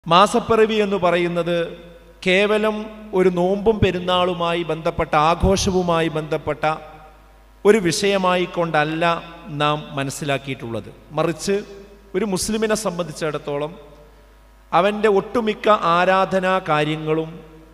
മാസപ്പിറവി എന്ന് പറയുന്നത് കേവലം ഒരു നോമ്പും പെരുന്നാളുമായി ബന്ധപ്പെട്ട ആഘോഷവുമായി ബന്ധപ്പെട്ട ഒരു വിഷയമായി കൊണ്ടല്ല നാം മനസ്സിലാക്കിയിട്ടുള്ളത് മറിച്ച് ഒരു മുസ്ലിമിനെ സംബന്ധിച്ചിടത്തോളം അവൻ്റെ ഒട്ടുമിക്ക ആരാധനാ കാര്യങ്ങളും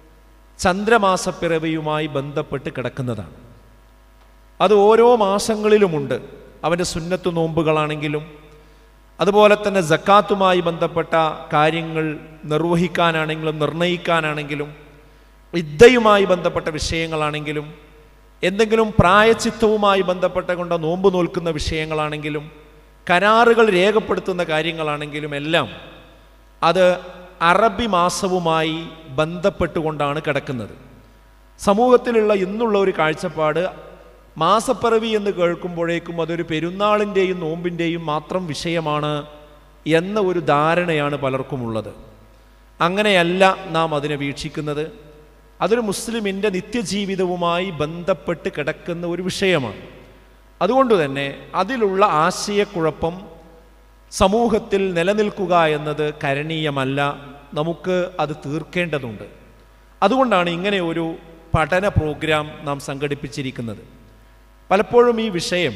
ചന്ദ്രമാസപ്പിറവിയുമായി ബന്ധപ്പെട്ട് കിടക്കുന്നതാണ് അത് ഓരോ മാസങ്ങളിലുമുണ്ട് അവൻ്റെ സുന്നത്തു നോമ്പുകളാണെങ്കിലും അതുപോലെ തന്നെ ജക്കാത്തുമായി ബന്ധപ്പെട്ട കാര്യങ്ങൾ നിർവഹിക്കാനാണെങ്കിലും നിർണയിക്കാനാണെങ്കിലും വിദ്യയുമായി ബന്ധപ്പെട്ട വിഷയങ്ങളാണെങ്കിലും എന്തെങ്കിലും പ്രായച്ചിത്തവുമായി ബന്ധപ്പെട്ട കൊണ്ട് നോമ്പ് നോൽക്കുന്ന വിഷയങ്ങളാണെങ്കിലും കരാറുകൾ രേഖപ്പെടുത്തുന്ന കാര്യങ്ങളാണെങ്കിലും എല്ലാം അത് അറബി മാസവുമായി ബന്ധപ്പെട്ടുകൊണ്ടാണ് കിടക്കുന്നത് സമൂഹത്തിലുള്ള ഇന്നുള്ള ഒരു കാഴ്ചപ്പാട് മാസപ്പിറവി എന്ന് കേൾക്കുമ്പോഴേക്കും അതൊരു പെരുന്നാളിൻ്റെയും നോമ്പിൻ്റെയും മാത്രം വിഷയമാണ് എന്ന ഒരു ധാരണയാണ് പലർക്കുമുള്ളത് അങ്ങനെയല്ല നാം അതിനെ വീക്ഷിക്കുന്നത് അതൊരു മുസ്ലിമിൻ്റെ നിത്യജീവിതവുമായി ബന്ധപ്പെട്ട് കിടക്കുന്ന ഒരു വിഷയമാണ് അതുകൊണ്ട് തന്നെ അതിലുള്ള ആശയക്കുഴപ്പം സമൂഹത്തിൽ നിലനിൽക്കുക എന്നത് കരണീയമല്ല നമുക്ക് അത് തീർക്കേണ്ടതുണ്ട് അതുകൊണ്ടാണ് ഇങ്ങനെ ഒരു പഠന പ്രോഗ്രാം നാം സംഘടിപ്പിച്ചിരിക്കുന്നത് പലപ്പോഴും ഈ വിഷയം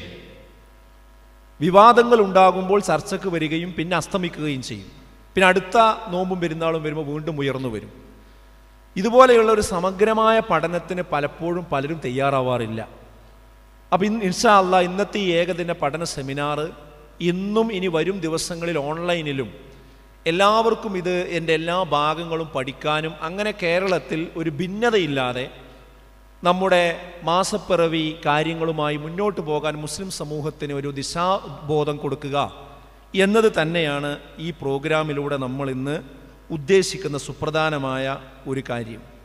വിവാദങ്ങൾ ഉണ്ടാകുമ്പോൾ ചർച്ചയ്ക്ക് വരികയും പിന്നെ അസ്തമിക്കുകയും ചെയ്യും പിന്നെ അടുത്ത നോമ്പും പെരുന്നാളും വരുമ്പോൾ വീണ്ടും ഉയർന്നു വരും ഇതുപോലെയുള്ള ഒരു സമഗ്രമായ പഠനത്തിന് പലപ്പോഴും പലരും തയ്യാറാവാറില്ല അപ്പം ഇന്ന് ഇൻഷാ അല്ല ഇന്നത്തെ ഈ ഏകദിന പഠന സെമിനാർ ഇന്നും ഇനി വരും ദിവസങ്ങളിൽ ഓൺലൈനിലും എല്ലാവർക്കും ഇത് എൻ്റെ എല്ലാ ഭാഗങ്ങളും പഠിക്കാനും അങ്ങനെ കേരളത്തിൽ ഒരു ഭിന്നതയില്ലാതെ നമ്മുടെ മാസപ്പിറവി കാര്യങ്ങളുമായി മുന്നോട്ട് പോകാൻ മുസ്ലിം സമൂഹത്തിന് ഒരു ദിശാബോധം കൊടുക്കുക എന്നത് തന്നെയാണ് ഈ പ്രോഗ്രാമിലൂടെ നമ്മൾ ഇന്ന് ഉദ്ദേശിക്കുന്ന സുപ്രധാനമായ ഒരു കാര്യം